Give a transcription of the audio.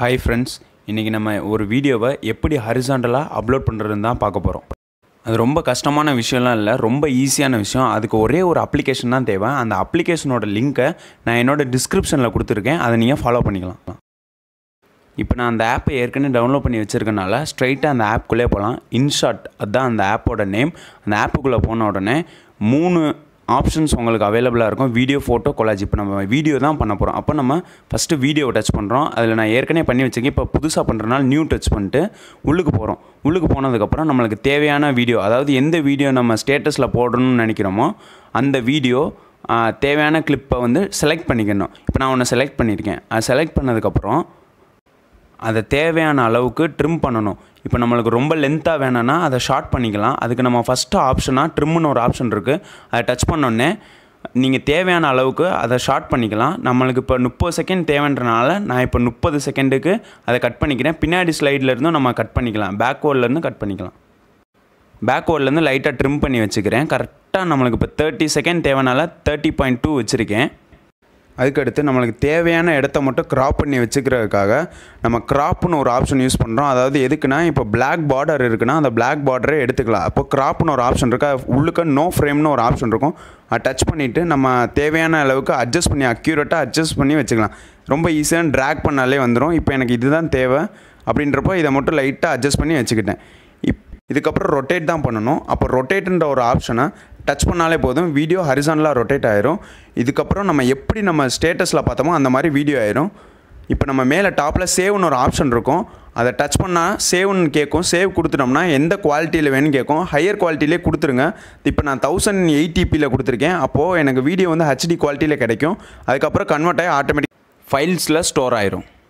hi friends இன்றைக்கி நம்ம ஒரு வீடியோவை எப்படி ஹரிசாண்டலாக அப்லோட் பண்ணுறதுன்னு தான் பார்க்க போகிறோம் அது ரொம்ப கஷ்டமான விஷயம்லாம் இல்லை ரொம்ப ஈஸியான விஷயம் அதுக்கு ஒரே ஒரு அப்ளிகேஷன் தான் தேவை அந்த அப்ளிகேஷனோட லிங்க்கை நான் என்னோட டிஸ்கிரிப்ஷனில் கொடுத்துருக்கேன் அதை நீங்கள் ஃபாலோ பண்ணிக்கலாம் இப்போ நான் அந்த ஆப்பை ஏற்கனவே டவுன்லோட் பண்ணி வச்சுருக்கனால ஸ்ட்ரைட்டாக அந்த ஆப்குள்ளே போகலாம் இன்ஷாட் அதுதான் அந்த ஆப்போட நேம் அந்த ஆப்புக்குள்ளே போன உடனே மூணு ஆப்ஷன்ஸ் உங்களுக்கு அவைலபிளாக இருக்கும் வீடியோ ஃபோட்டோ கொலாஜ் இப்போ நம்ம வீடியோ தான் பண்ண போகிறோம் அப்போ நம்ம ஃபஸ்ட்டு வீடியோவை டச் பண்ணுறோம் அதில் நான் ஏற்கனவே பண்ணி வச்சுருக்கேன் இப்போ புதுசாக பண்ணுறனால நியூ டச் பண்ணிட்டு உள்ளுக்கு போகிறோம் உள்ளுக்கு போனதுக்கப்புறம் நம்மளுக்கு தேவையான வீடியோ அதாவது எந்த வீடியோ நம்ம ஸ்டேட்டஸில் போடணும்னு நினைக்கிறோமோ அந்த வீடியோ தேவையான கிளிப்பை வந்து செலக்ட் பண்ணிக்கணும் இப்போ நான் ஒன்று செலக்ட் பண்ணியிருக்கேன் அது செலக்ட் பண்ணதுக்கப்புறம் அதை தேவையான அளவுக்கு ட்ரிம் பண்ணணும் இப்போ நம்மளுக்கு ரொம்ப லென்த்தாக வேணும்னா அதை ஷார்ட் பண்ணிக்கலாம் அதுக்கு நம்ம ஃபஸ்ட்டு ஆப்ஷனாக ட்ரிம்னு ஒரு ஆப்ஷன் இருக்குது அதை டச் பண்ணோடனே நீங்கள் தேவையான அளவுக்கு அதை ஷார்ட் பண்ணிக்கலாம் நம்மளுக்கு இப்போ முப்பது செகண்ட் தேவைன்றனால நான் இப்போ முப்பது செகண்டுக்கு அதை கட் பண்ணிக்கிறேன் பின்னாடி ஸ்லைடில் இருந்தும் நம்ம கட் பண்ணிக்கலாம் பேக்வேர்ட்லேருந்து கட் பண்ணிக்கலாம் பேக்வேர்ட்லேருந்து லைட்டாக ட்ரிம் பண்ணி வச்சுக்கிறேன் கரெக்டாக நம்மளுக்கு இப்போ தேர்ட்டி செகண்ட் தேவைனால தேர்ட்டி பாயிண்ட் டூ வச்சுருக்கேன் அதுக்கடுத்து நம்மளுக்கு தேவையான இடத்த மட்டும் க்ராப் பண்ணி வச்சுக்கிறதுக்காக நம்ம க்ராப்னு ஒரு ஆப்ஷன் யூஸ் பண்ணுறோம் அதாவது எதுக்குன்னா இப்போ பிளாக் பார்டர் இருக்குன்னா அந்த பிளாக் பார்டரே எடுத்துக்கலாம் அப்போ க்ராப்னு ஒரு ஆப்ஷன் இருக்கா உள்ளுக்க நோ ஃப்ரேம்னு ஒரு ஆப்ஷன் இருக்கும் அதை டச் பண்ணிவிட்டு நம்ம தேவையான அளவுக்கு அட்ஜஸ்ட் பண்ணி அக்யூரேட்டாக அட்ஜஸ்ட் பண்ணி வச்சுக்கலாம் ரொம்ப ஈஸியாக ட்ராக் பண்ணாலே வந்துடும் இப்போ எனக்கு இதுதான் தேவை அப்படின்றப்போ இதை மட்டும் லைட்டாக அட்ஜஸ்ட் பண்ணி வச்சுக்கிட்டேன் இப் இதுக்கப்புறம் ரொட்டேட் தான் பண்ணணும் அப்போ ரொட்டேட்டுன்ற ஒரு ஆப்ஷனை டச் பண்ணாலே போதும் வீடியோ ஹரிசானலாக ரொட்டேட் ஆயிரும் இதுக்கப்புறம் நம்ம எப்படி நம்ம ஸ்டேட்டஸில் பார்த்தோமோ அந்த மாதிரி வீடியோ ஆயிரும் இப்போ நம்ம மேலே டாப்பில் சேவ்னு ஒரு ஆப்ஷன் இருக்கும் அதை டச் பண்ணால் சேவ்னு கேட்கும் சேவ் கொடுத்துட்டோம்னா எந்த குவாலிட்டியில் வேணும்னு கேட்கும் ஹையர் குவாலிட்டிலே கொடுத்துருங்க இப்போ நான் தௌசண்ட் எயிட்டிபியில் கொடுத்துருக்கேன் அப்போது எனக்கு வீடியோ வந்து ஹெச்டி குவாலிட்டியில் கிடைக்கும் அதுக்கப்புறம் கன்வெர்ட் ஆகி ஆட்டோமேட்டிக் ஃபைல்ஸில் ஸ்டோர் ஆயிரும்